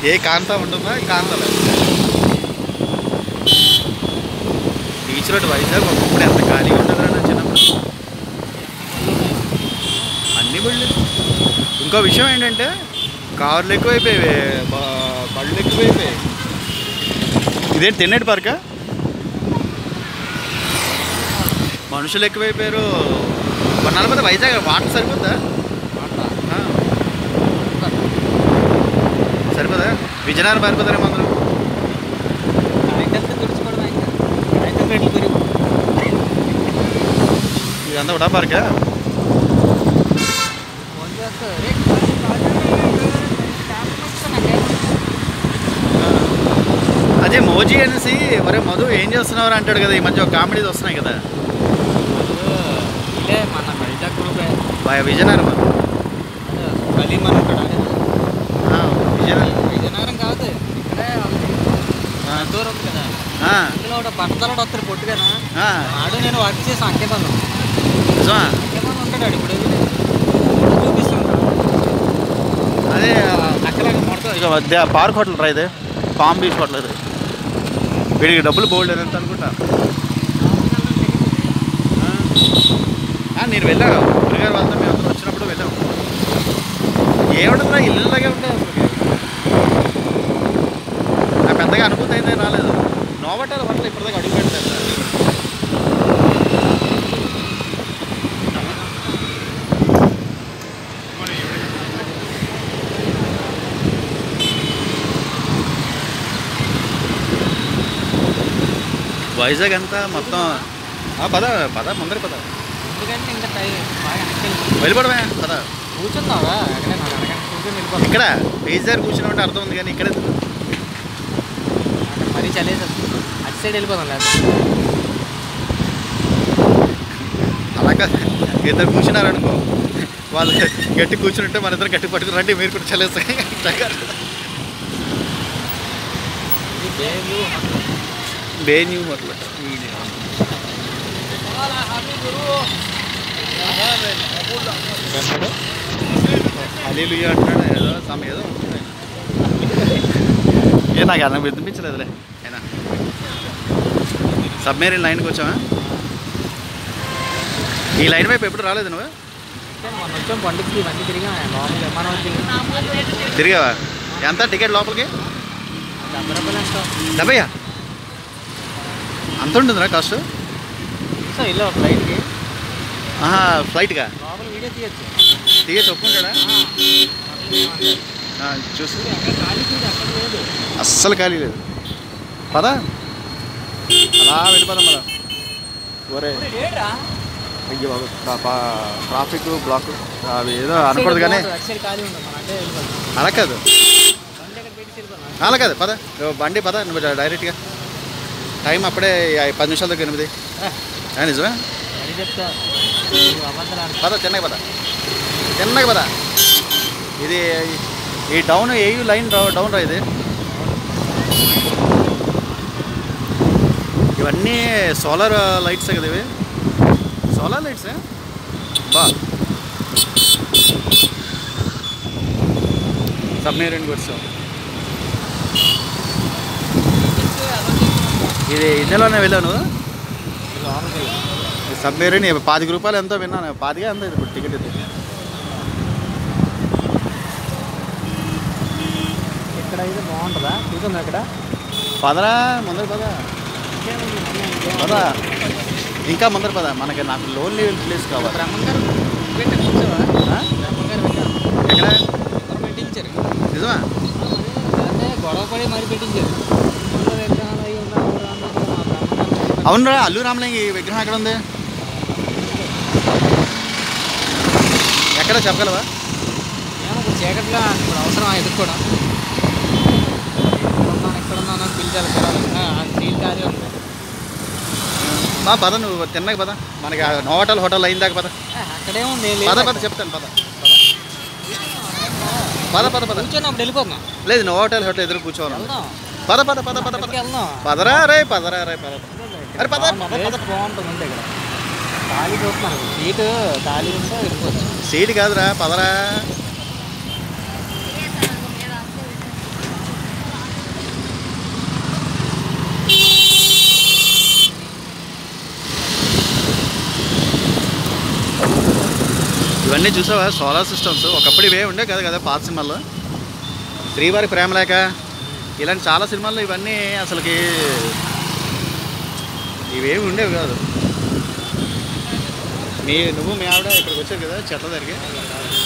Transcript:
ఏ కాంతా ఉంటుందా కాంతలే beach road Vizag ఒకప్పుడు ఎంత ఖాళీగా ఉంటుందిరా నా చిన్నప్పుడు అన్ని బళ్ళు ఇంకో విషయం ఏంటంటే కార్లు ఎక్కువైపోయాయి బ- బళ్ళు ఎక్కువైపోయాయి ఇదేంటి తిన్నటి పార్కా మనుషులు ఎక్కువైపోయారు కొన్నాళ్ళ పోతే వైజాగ్ వాటర్ సరిపోద్దా ఆ. సరిపోదా విజయనగరం పారిపోతారేమో అందరూ ఇదంతా కూడా పార్కా అదే మోజీ అనేసి మరే మధు ఏం చేస్తున్నారు అంటాడు కదా ఈ మధ్య కామెడీస్ వస్తున్నాయి కదా ఇదే మన వైజాగ్ గ్రూపే వా- విజయనగరం కలీమన్ ఉంటాడు ఆ, విజయనగరం విజయనగరం కాదు ఇక్కడే ఉంది. ఆ, దూరం ఉంది కదా ఆ, ఇందులో ఒక బట్టతలడు వస్తాడు పొట్టుగానా ఆ, ఆడు నేను వర్క్ చేసాను అంకేమన్ నిజమా అంకేమన్ ఉంటాడు ఆడు ఇప్పుడు చూపిస్తుంటాడు అదే అక్కడ ఇక మధ్య పార్క్ హోటల్ రా ఇది పామ్ బీచ్ హోటల్ ఇది వీడికి డబ్బులు బోల్డ్ ఎంత అనుకుంటా ఆ? ఆ, నేను వెళ్ళాను గురుగారు వాళ్ళతో మేము అందరం వచ్చినప్పుడు వెళ్ళాము ఏముంటుందిరా ఇల్లులాగే ఉంటాయి అసలు నాకు పెద్దగా అనుభూతి అయితే రాలేదు నోవటాల హోటల్ ఇప్పటిదాకా అడుగు పెడతారు వైజాగ్ అంతా మొత్తం ఆ, పద పద ముందర పద ఎందుకంటే ఇంకా టైం బాగా వెనక్కి వెళ్ళిపోతుంది. వెళ్ళిపోవడమే పద కూర్చుందావా అక్కడే నాకు అడగండి కూర్చొని వెళ్ళిపోతాం ఇక్కడ బీచ్ దగ్గర కూర్చుని ఉంటే అర్థం ఉంది కానీ ఇక్కడ ఎందుకు? మరీ చలేదు అటు సైడ్ వెళ్ళిపోదాం లేదు అలా కాదు ఇద్దరు కూర్చున్నారనుకో వాళ్ళు గట్టి కూర్చుంటే మన ఇద్దరు గట్టి పట్టుకుని రండి మీరు కూడా చల్లేస్తాయి ఇది బేలు బే న్యూ హోటల్ అలీలు అంటున్నాడు ఏదో సమ ఏదో ఉంటుంది. ఏ నాకు అర్థం వినిపించలేదులే అయినా సబ్మెరీన్ లైన్కి వచ్చావా ఈ లైన్ వైపు ఎప్పుడు రాలేదు నువ్వు మొన్న వచ్చాం పండుగకి ఇవన్నీ తిరిగా లోపలికి మనం వచ్చి తిరిగావా ఎంత టికెట్ లోపలికి డెబ్బై రూపాయలు ఇస్తాం డెబ్బయ్యా అంత ఉంటుందిరా కాస్ట్ సో ఇలా ఫ్లైట్కి ఆహా ఫ్లైట్గా లోపల వీడియో తీయచ్చు టికెట్ ఒప్పుకుంటాడా ఆ, చూసి అక్కడ ఖాళీ సీట్ అక్కడ లేదు అస్సలు ఖాళీ లేదు పదా అలా వెళ్ళిపోదాం మళ్ళా ఒరే ఏడ్రా అయ్యో బాబు ట్రా- పా- ట్రాఫిక్ బ్లాక్ అవి ఏదో అనకూడదు కానీ అటు సైడ్ ఖాళీ ఉంది మన అంటే వెళ్ళిపోతాం అలా కాదు బండి అక్కడ పెట్టి వెళ్ళిపోతాం అలా కాదు పద ఓ బండి పద నువ్వు డైరెక్ట్గా టైం అప్పుడే ఐ- పది నిమిషాల దగ్గర ఎనిమిది ఆ, నిజమే అది చెప్తా నువ్వు అబద్ధాలు ఆడు పద చెన్నై పద చెన్నై పద ఇది ఈ డౌన్ ఏయు లైన్ డౌన్ రా ఇది ఇవన్నీ సోలార్ లైట్స్ కదా ఇవి సోలార్ లైట్స్ బా సబ్మెరీన్ గుడ్స్ ఇది ఇందులోనే వెళ్ళావు నువ్వు ఈ సబ్మెరీన్ ఇవి పాతిక రూపాయలు ఎంతో విన్నాను పాతిక ఎంత ఇది ఇప్పుడు టికెట్ ఇది ఇక్కడ అయితే బాగుంటుందా చూద్దాం అక్కడ పదరా ముందర పద పద ఇంకా ముందర పద మనకి నాకు లోన్లీ ప్లేస్ కావాలి బ్రహ్మంగారు పెట్టి కూర్చోవా ఆ? బ్రహ్మంగారు పెట్టారు ఎక్కడ ఎవరు పెట్టించారు నిజమా అదే గొడవ పడి మరి పెట్టించారు ఊళ్ళో విగ్రహాలు అవి ఉన్నాయి, ఊరు అందరూ మా బ్రహ్మంగారు అవునరా అల్లు రామలింగ ఈ విగ్రహం ఎక్కడ ఉంది ఎక్కడ చెప్పగలవా ఏమో ఇప్పుడు చీకట్లో ఇప్పుడు అవసరం ఎదుర్కోవడం ఎక్కడున్నాను ఎక్కడున్నాను అని పిలిచాలి పిల్లలు ఆ సీట్ ఖాళీ ఉంది బా పద నువ్వు తిన్నాక పద మనకి ఆ నోవటల్ హోటల్ అయిన దాకా పద ఏ, అక్కడే ఉంది ఏం పద లేదు పద చెప్తాను పద పద పద పద కూర్చొని అప్పుడు వెళ్ళిపోతున్నాం లేదు నోవటల్ హోటల్ ఎదురు కూర్చోవాలి వెళ్దాం పద పద పద పద పద అక్కడికి వెళ్దాం పదరా రే పదరా రే పద అరే పద, పద, పద. ప్లేస్ బాగుంటుంది అంతే ఇక్కడ ఖాళీ చూస్తున్నాను సీటు ఖాళీ ఉంటే వెళ్ళిపోవచ్చు సీట్ కాదురా పదరా ఇవన్నీ చూసావా సోలార్ సిస్టమ్స్ ఒకప్పుడు ఇవే ఉండే కదా కదా పాత సినిమాల్లో శ్రీవారి ప్రేమలేఖ ఇలాంటి చాలా సినిమాల్లో ఇవన్నీ అసలుకి ఇవేమి ఉండేవి కాదు మీ నువ్వు మీ ఆవిడ ఇక్కడికి వచ్చారు కదా చెట్ల దగ్గరికి